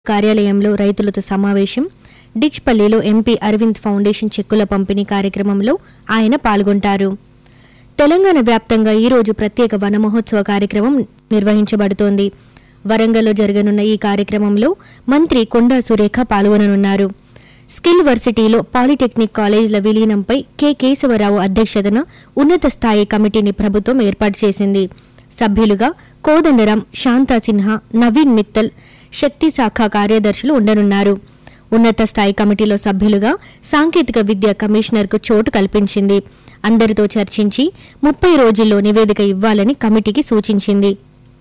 కార్యాలయంలో రైతులతో సమావేశం డిచ్పల్లిలో ఎంపీ అరవింద్ ఫౌండేషన్ చెక్కుల పంపిణీ కార్యక్రమంలో ఆయన పాల్గొంటారు తెలంగాణ వ్యాప్తంగా ఈ రోజు ప్రత్యేక వన మహోత్సవ కార్యక్రమం నిర్వహించబడుతోంది వరంగల్లో జరగనున్న ఈ కార్యక్రమంలో మంత్రి కొండా సురేఖ పాల్గొననున్నారు స్కిల్ వర్సిటీలో పాలిటెక్నిక్ కాలేజీల విలీనంపై కె కేశవరావు అధ్యక్షతన ఉన్నత స్థాయి కమిటీని ప్రభుత్వం ఏర్పాటు చేసింది సభ్యులుగా కోదండరాం శాంతా సిన్హా నవీన్ మిత్తల్ శక్తి శాఖ కార్యదర్శులు ఉండనున్నారు ఉన్నత స్థాయి కమిటీలో సభ్యులుగా సాంకేతిక విద్య కమిషనర్కు చోటు కల్పించింది అందరితో చర్చించి ముప్పై రోజుల్లో నివేదిక ఇవ్వాలని కమిటీకి సూచించింది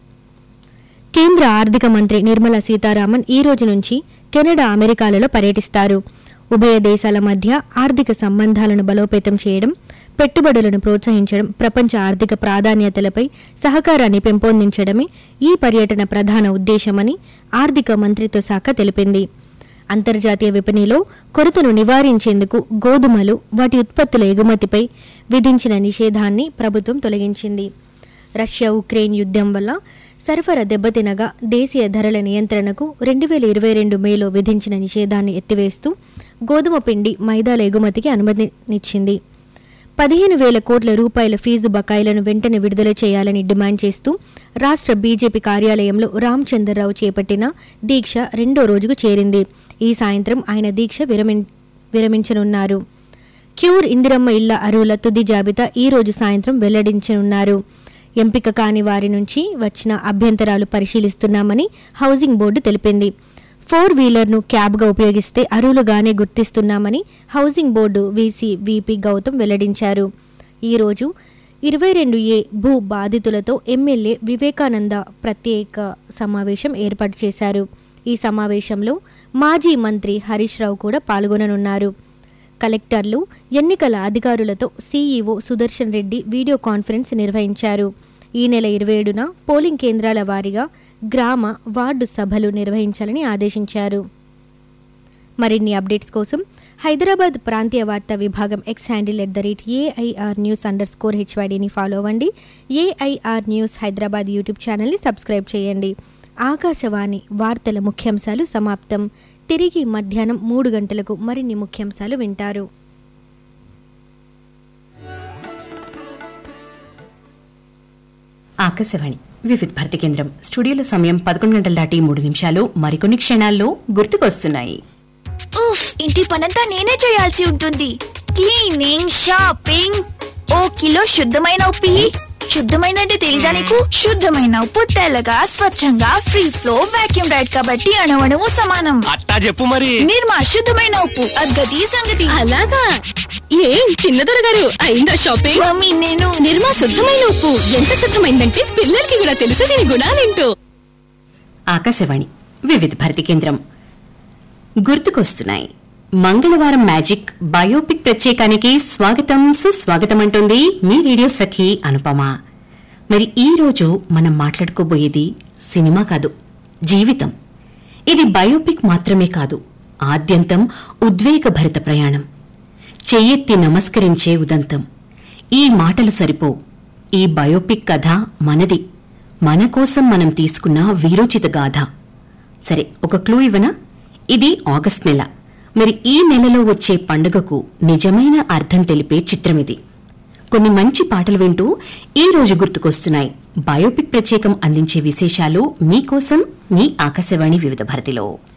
కేంద్ర ఆర్థిక మంత్రి నిర్మలా సీతారామన్ ఈ రోజు నుంచి కెనడా అమెరికాలలో పర్యటిస్తారు ఉభయ దేశాల మధ్య ఆర్థిక సంబంధాలను బలోపేతం చేయడం పెట్టుబడులను ప్రోత్సహించడం ప్రపంచ ఆర్థిక ప్రాధాన్యతలపై సహకారాన్ని పెంపొందించడమే ఈ పర్యటన ప్రధాన ఉద్దేశమని ఆర్థిక మంత్రిత్వ శాఖ తెలిపింది అంతర్జాతీయ విపణిలో కొరతను నివారించేందుకు గోధుమలు వాటి ఉత్పత్తుల ఎగుమతిపై విధించిన నిషేధాన్ని ప్రభుత్వం తొలగించింది రష్యా ఉక్రెయిన్ యుద్ధం వల్ల సరఫరా దెబ్బతినగా దేశీయ ధరల నియంత్రణకు రెండు వేల ఇరవై రెండు మేలో విధించిన నిషేధాన్ని ఎత్తివేస్తూ గోధుమ పిండి మైదాల ఎగుమతికి అనుమతినిచ్చింది పదిహేను వేల కోట్ల రూపాయల ఫీజు బకాయిలను వెంటనే విడుదల చేయాలని డిమాండ్ చేస్తూ రాష్ట్ర బీజేపీ కార్యాలయంలో రామచంద్రరావు చేపట్టిన దీక్ష రెండో రోజుకు చేరింది ఈ సాయంత్రం ఆయన దీక్ష విరమిం విరమించనున్నారు క్యూర్ ఇందిరమ్మ ఇళ్ల అరువుల తుది జాబితా ఈ రోజు సాయంత్రం వెల్లడించనున్నారు ఎంపిక కాని వారి నుంచి వచ్చిన అభ్యంతరాలు పరిశీలిస్తున్నామని హౌసింగ్ బోర్డు తెలిపింది ఫోర్ వీలర్ను క్యాబ్గా ఉపయోగిస్తే అర్హులుగానే గుర్తిస్తున్నామని housing board VC VP Gautam వెల్లడించారు ఈ రోజు ఇరవై రెండు ఏ భూ బాధితులతో ఎమ్మెల్యే వివేకానంద ప్రత్యేక సమావేశం ఏర్పాటు చేశారు ఈ సమావేశంలో మాజీ మంత్రి హరీష్ రావు కూడా పాల్గొననున్నారు కలెక్టర్లు ఎన్నికల అధికారులతో CEO Sudarshan Reddy video conference నిర్వహించారు ఈ నెల ఇరవై ఏడున పోలింగ్ కేంద్రాల వారీగా గ్రామ వార్డు సభలు నిర్వహించాలని ఆదేశించారు మరిన్ని అప్డేట్స్ కోసం హైదరాబాద్ ప్రాంతీయ వార్తా విభాగం X handle at the rate AIR news underscore హెచ్వైడిని ఫాలో అవ్వండి ఏఐఆర్ న్యూస్ హైదరాబాద్ యూట్యూబ్ ఛానల్ని సబ్స్క్రైబ్ చేయండి ఆకాశవాణి వార్తల ముఖ్యాంశాలు సమాప్తం తిరిగి మధ్యాహ్నం మూడు గంటలకు మరిన్ని ముఖ్యాంశాలు వింటారు ఆకాశవాణి వివిధ భారతి కేంద్రం స్టూడియోలో సమయం పదకొండు గంటల దాటి మూడు నిమిషాలు మరికొన్ని క్షణాల్లో గుర్తుకొస్తున్నాయి ఉఫ్ ఇంటి పనంతా నేనే చేయాల్సి ఉంటుంది క్లీనింగ్ షాపింగ్ ఓ కిలో శుద్ధమైన ఉప్పి శుద్ధమైన అంటే తెలీదా నీకు శుద్ధమైన ఉప్పు తెల్లగా స్వచ్ఛంగా ఫ్రీ ఫ్లో వాక్యూమ్ రైడ్ కాబట్టి అణవణము సమానం అట్టా చెప్పు మరి నిర్మా శుద్ధమైన ఉప్పు అద్గతి సంగతి అలాగా ఏం చిన్నదొర గారు అయిందా షాపింగ్ మమ్మీ నేను నిర్మా శుద్ధమైన ఉప్పు ఎంత శుద్ధమైందంటే పిల్లలకి కూడా తెలుసు దీని గుణాలేంటో ఆకాశవాణి వివిధ భారతి కేంద్రం గుర్తుకొస్తున్నాయి మంగళవారం మ్యాజిక్ బయోపిక్ ప్రత్యేకానికి స్వాగతం సుస్వాగతం అంటుంది మీ రేడియో సఖి అనుపమ మరి ఈ రోజు మనం మాట్లాడుకోబోయేది సినిమా కాదు జీవితం ఇది బయోపిక్ మాత్రమే కాదు ఆద్యంతం ఉద్వేగభరిత ప్రయాణం చెయ్యెత్తి నమస్కరించే ఉదంతం ఈ మాటలు సరిపో ఈ బయోపిక్ కథ మనది మన కోసం మనం తీసుకున్న వీరోచిత గాథ సరే ఒక క్లూ ఇవ్వనా ఇది ఆగస్ట్ నెల మరి ఈ నెలలో వచ్చే పండుగకు నిజమైన అర్థం తెలిపే చిత్రం ఇది కొన్ని మంచి పాటలు వింటూ ఈ రోజు గుర్తుకొస్తున్నాయి బయోపిక్ ప్రత్యేకం అందించే విశేషాలు మీకోసం మీ ఆకాశవాణి వివిధ భారతిలో